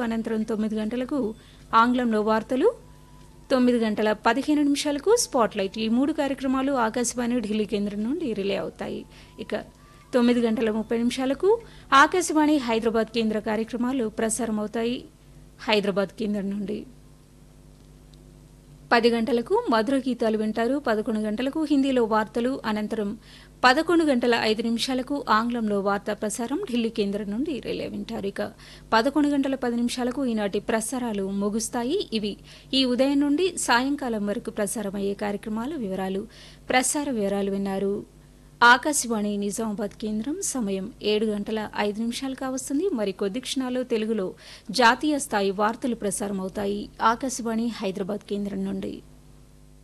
అనంతరం తొమ్మిది గంటలకు ఆంగ్లంలో వార్తలు తొమ్మిది గంటల పదిహేను నిమిషాలకు స్పాట్లైట్ ఈ మూడు కార్యక్రమాలు ఆకాశవాణి ఢిల్లీ కేంద్రం నుండి రిలే అవుతాయి ఇక తొమ్మిది గంటల ముప్పై నిమిషాలకు ఆకాశవాణి హైదరాబాద్ కేంద్ర కార్యక్రమాలు ప్రసారం అవుతాయి హైదరాబాద్ కేంద్రం నుండి పది గంటలకు మధుర గీతాలు వింటారు పదకొండు గంటలకు హిందీలో వార్తలు అనంతరం పదకొండు గంటల ఐదు నిమిషాలకు ఆంగ్లంలో వార్తా ప్రసారం ఢిల్లీ కేంద్రం నుండి రిలే వింటారు ఇక పదకొండు గంటల పది నిమిషాలకు ఈనాటి ప్రసారాలు ముగుస్తాయి ఇవి ఈ ఉదయం నుండి సాయంకాలం వరకు ప్రసారమయ్యే కార్యక్రమాల వివరాలు ప్రసార వివరాలు విన్నారు ఆకాశవాణి నిజామాబాద్ కేంద్రం సమయం ఏడు గంటల ఐదు నిమిషాలు కావస్తుంది మరి కొద్ది క్షణాల్లో తెలుగులో జాతీయ స్థాయి వార్తలు ప్రసారం అవుతాయి ఆకాశవాణి హైదరాబాద్ కేంద్రం నుండి